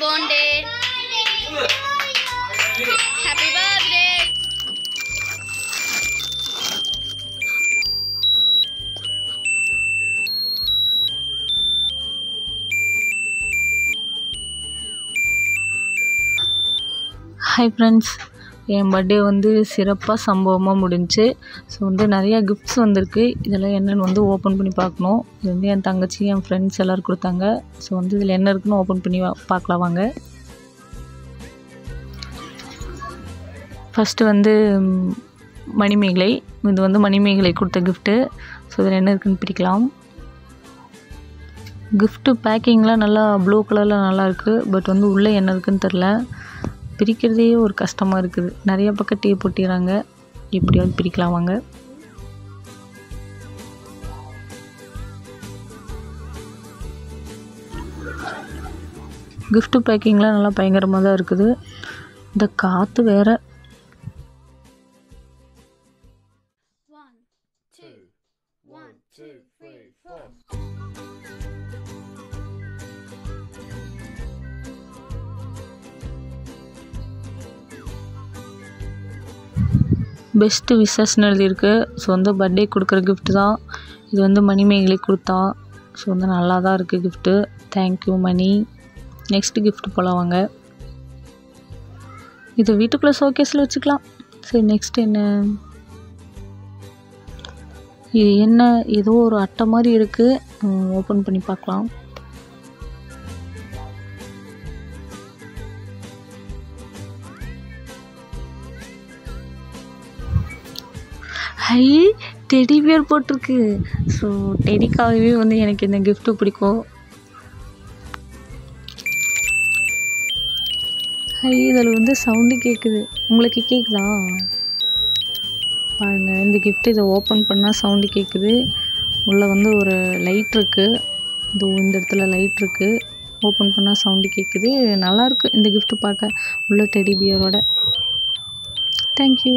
birthday. Happy birthday. Hi friends என் birthday வந்து சிறப்பாக சம்பவமாக முடிஞ்சுச்சு ஸோ வந்து நிறையா கிஃப்ட்ஸ் வந்திருக்கு இதெல்லாம் என்னென்னு வந்து ஓப்பன் பண்ணி பார்க்கணும் இது வந்து என் தங்கச்சி என் ஃப்ரெண்ட்ஸ் எல்லோரும் கொடுத்தாங்க ஸோ வந்து இதில் என்ன இருக்குன்னு ஓப்பன் பண்ணி வா- பார்க்கலாம் வாங்க ஃபஸ்ட்டு வந்து ம், மணிமேகலை இது வந்து மணிமேகலை கொடுத்த கிஃப்ட்டு ஸோ இதில் என்ன இருக்குன்னு பிரிக்கலாம் கிஃப்ட்டு பேக்கிங்லாம் நல்லா ப்ளூ கலரில் நல்லா இருக்குது பட் வந்து உள்ளே என்ன இருக்குன்னு தெரில பிரிக்கிறதே ஒரு கஷ்டமாக இருக்குது நிறைய பக்கம் டீ போட்டிடுறாங்க எப்படியாவது பிரிக்கலாம் வாங்க gift பேக்கிங்லாம் நல்லா பயங்கரமாக தான் இருக்குது இந்த காற்று வேற One, two, one, two, three, four. Best விஷஸ்னு எழுதியிருக்கு ஸோ வந்து பர்த்டே கொடுக்குற gift தான் இது வந்து மணிமேகலை கொடுத்தா ஸோ வந்து நல்லா தான் இருக்குது gift thank you Mani next gift போகலாம் வாங்க இது வீட்டுக்குள்ளே ஷோகேஸில் வச்சுக்கலாம் சரி நெக்ஸ்ட் என்ன இது என்ன ஏதோ ஒரு அட்டை மாதிரி இருக்குது ஓப்பன் பண்ணி பார்க்கலாம் ஹை டெடி பியர் போட்டிருக்கு ஸோ டெடிக்காகவே வந்து எனக்கு இந்த கிஃப்ட்டு பிடிக்கும் ஹை இதில் வந்து சவுண்டு கேட்குது உங்களுக்கு கேட்குதா பாருங்கள் இந்த gift இதை ஓப்பன் பண்ணால் சவுண்டு கேட்குது உள்ளே வந்து ஒரு லைட் இருக்குது இதோ இந்த இடத்துல லைட் இருக்குது ஓப்பன் பண்ணால் சவுண்டு கேட்குது நல்லாயிருக்கு இந்த gift பார்க்க உள்ள டெடி பியரோட தேங்க்யூ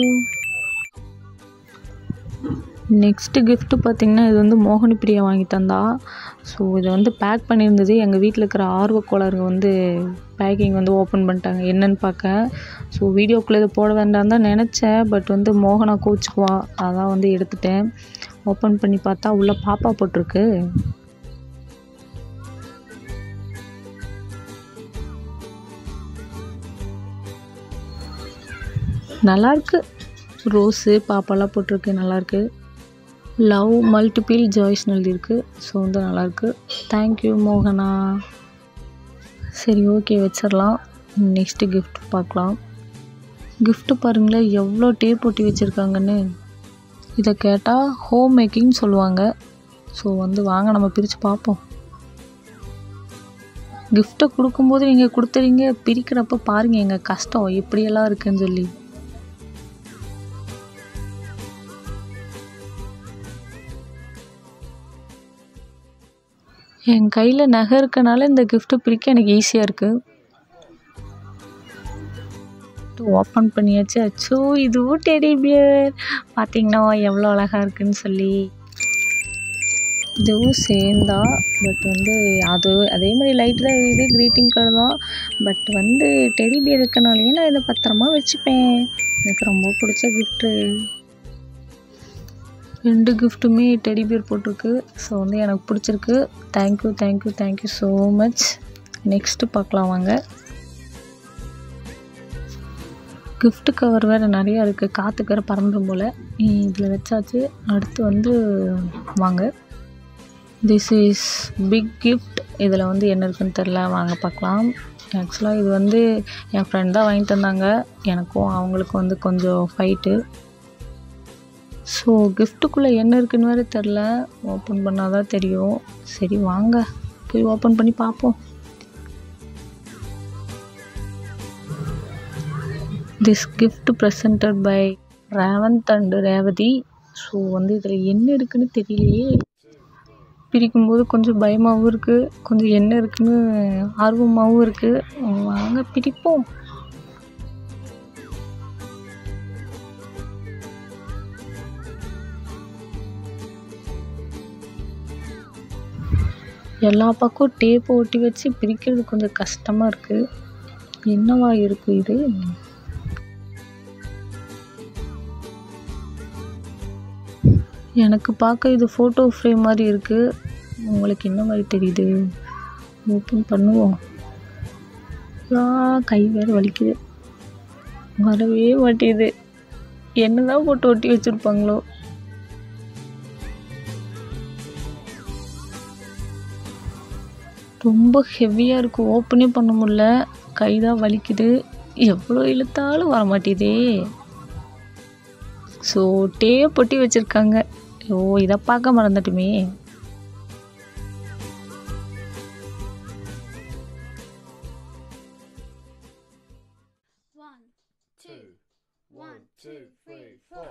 நெக்ஸ்ட்டு gift பார்த்திங்கன்னா இது வந்து மோகினி பிரியா வாங்கி தந்தா ஸோ இதை வந்து பேக் பண்ணியிருந்தது எங்கள் வீட்டில் இருக்கிற ஆர்வக்கோளாறுங்க வந்து பேக்கிங் வந்து ஓப்பன் பண்ணிட்டாங்க என்னன்னு பார்க்க ஸோ வீடியோக்குள்ளே இதை போட வேண்டாம் தான் நினச்சேன் பட் வந்து மோகனா கோச்சுக்குவா அதான் வந்து எடுத்துட்டேன் ஓப்பன் பண்ணி பார்த்தா உள்ள பாப்பா போட்டிருக்கு நல்லாயிருக்கு ரோஸு பாப்பாலாம் போட்டிருக்கு நல்லாயிருக்கு லவ் மல்டிபிள் ஜாய்ஸ்னு எழுதியிருக்கு ஸோ வந்து நல்லாயிருக்கு தேங்க்யூ மோகனா சரி ஓகே வச்சிடலாம் நெக்ஸ்ட்டு gift பார்க்கலாம் gift பாருங்களேன் எவ்வளோ டேப் ஒட்டி வச்சுருக்காங்கன்னு இதை கேட்டால் ஹோம் மேக்கிங் சொல்லுவாங்க ஸோ வந்து வாங்க நம்ம பிரித்து பார்ப்போம் கிஃப்ட்டை கொடுக்கும்போது நீங்கள் கொடுத்துறீங்க பிரிக்கிறப்ப பாருங்கள் எங்கள் கஷ்டம் எப்படியெல்லாம் இருக்குன்னு சொல்லி என் கையில் நகை இருக்கனால இந்த கிஃப்ட்டை பிரிக்க எனக்கு ஈஸியாக இருக்குது ஓப்பன் பண்ணியாச்சு அச்சோ இதுவும் டெடி பியர் பார்த்தீங்கன்னா எவ்வளோ அழகாக இருக்குன்னு சொல்லி இதுவும் சேர்ந்தா பட் வந்து அது அதே மாதிரி லைட் தான் எரியுது க்ரீட்டிங் கார்டு தான் பட் வந்து டெடி பியர் இருக்கனாலேயே நான் இதை பத்திரமா வச்சுப்பேன் எனக்கு ரொம்ப பிடிச்ச கிஃப்ட்டு ரெண்டு கிஃப்ட்டுமே டெடி பியர் போட்டிருக்கு ஸோ வந்து எனக்கு பிடிச்சிருக்கு thank you thank you thank you so much next பார்க்கலாம் வாங்க gift கவர் வேறு நிறையா இருக்குது காற்றுக்கு வேறு பறந்துடும் போல் இதில் வச்சாச்சு அடுத்து வந்து வாங்க திஸ் இஸ் பிக் கிஃப்ட் இதில் வந்து என்ன இருக்குன்னு தெரில வாங்க பார்க்கலாம் ஆக்சுவலாக இது வந்து என் ஃப்ரெண்ட் தான் வாங்கி தந்தாங்க எனக்கும் அவங்களுக்கும் வந்து கொஞ்சம் ஃபைட்டு ஸோ கிஃப்ட்டுக்குள்ளே என்ன இருக்குன்னு வேறு தெரில ஓப்பன் பண்ணால் தான் தெரியும் சரி வாங்க போய் ஓப்பன் பண்ணி பார்ப்போம் this gift presented by Revanth and Revathi so வந்து இதில் என்ன இருக்குன்னு தெரியலையே பிரிக்கும்போது கொஞ்சம் பயமாகவும் இருக்குது கொஞ்சம் என்ன இருக்குன்னு ஆர்வமாகவும் இருக்குது வாங்க பிரிப்போம் எல்லா பக்கம் டேப் ஒட்டி வச்சு பிரிக்கிறது கொஞ்சம் கஷ்டமாக இருக்குது என்னவா இருக்கும் இது எனக்கு பார்க்க இது ஃபோட்டோ ஃப்ரேம் மாதிரி இருக்குது உங்களுக்கு என்ன மாதிரி தெரியுது ஓப்பன் பண்ணுவோம் ஆ கை வேறு வலிக்குது வரவே மாட்டேது என்னதான் போட்டு ஒட்டி வச்சுருப்பாங்களோ ரொம்ப ஹெவியாக இருக்குது ஓப்பனே பண்ண முடில கை தான் வலிக்குது எவ்வளோ இழுத்தாலும் வர மாட்டேதே ஸோ டேப் ஒட்டி வச்சுருக்காங்க ஓ இதை பார்க்க மறந்துட்டுமே One, two, one, two, three, four.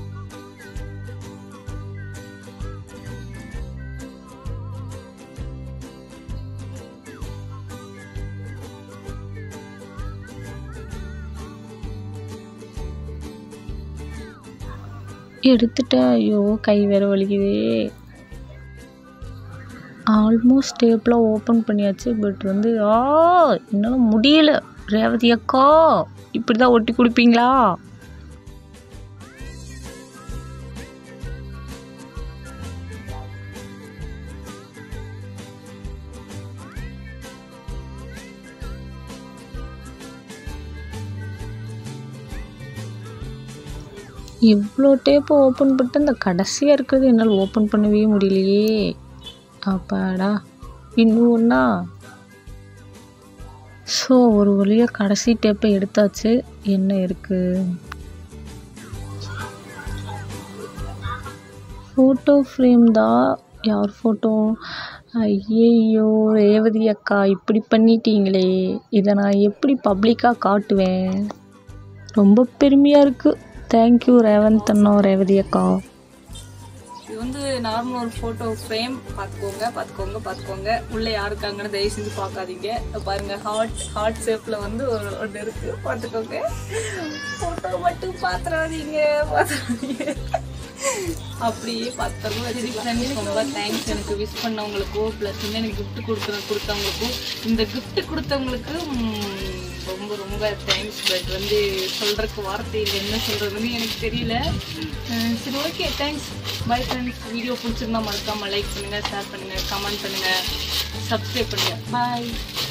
எடுத்துட்டேன் ஐயோ கை வேற வலிக்குதே ஆல்மோஸ்ட் டேப்லாம் ஓப்பன் பண்ணியாச்சு பட் வந்து ஆ என்னால் முடியல ரேவதி அக்கா இப்படி தான் ஒட்டி கொடுப்பீங்களா இவ்வளோ டேப்பை ஓப்பன் பண்ணிட்டு இந்த கடைசியாக இருக்கிறது என்னால் ஓப்பன் பண்ணவே முடியலையே அப்பாடா இன்னும் ஒன்றா ஸோ ஒரு வழியாக கடைசி டேப்பை எடுத்தாச்சு என்ன இருக்குது ஃபோட்டோ ஃப்ரேம் தான் யார் ஃபோட்டோ ஐயையோ ரேவதி அக்கா இப்படி பண்ணிட்டீங்களே இதை நான் எப்படி பப்ளிக்காக காட்டுவேன் ரொம்ப பெருமையாக இருக்குது தேங்க்யூ ரேவந்த் அண்ணா ரேவதி அக்கா இது வந்து நார்மல் ஒரு ஃபோட்டோ ஃப்ரேம் பார்த்துக்கோங்க பார்த்துக்கோங்க பார்த்துக்கோங்க உள்ளே யார் இருக்காங்கன்னு தயவு செஞ்சு பார்க்காதீங்க இதோ பாருங்க ஹார்ட் ஹார்ட் ஷேப்பில் வந்து ஒரு ஒன்று இருக்கு பார்த்துக்கோங்க ஃபோட்டோ மட்டும் பார்த்துறாதீங்க பார்த்துறாதீங்க அப்படியே பத்திரமா வச்சுக்கலாம் ரொம்ப தேங்க்ஸ் எனக்கு விஷ் பண்ணவங்களுக்கும் ப்ளஸ் வந்து எனக்கு gift கொடுக்குற கொடுத்தவங்களுக்கும் இந்த gift கொடுத்தவங்களுக்கு ம், ரொம்ப ரொம்ப தேங்க்ஸ் பட் வந்து சொல்றதுக்கு வார்த்தை இல்லை என்ன சொல்றதுன்னு எனக்கு தெரியல அஹ் சரி okay thanks bye friends video பிடிச்சிருந்தா மறக்காம லைக் பண்ணுங்க ஷேர் பண்ணுங்க கமெண்ட் பண்ணுங்க சப்ஸ்கிரைப் பண்ணுங்க பாய்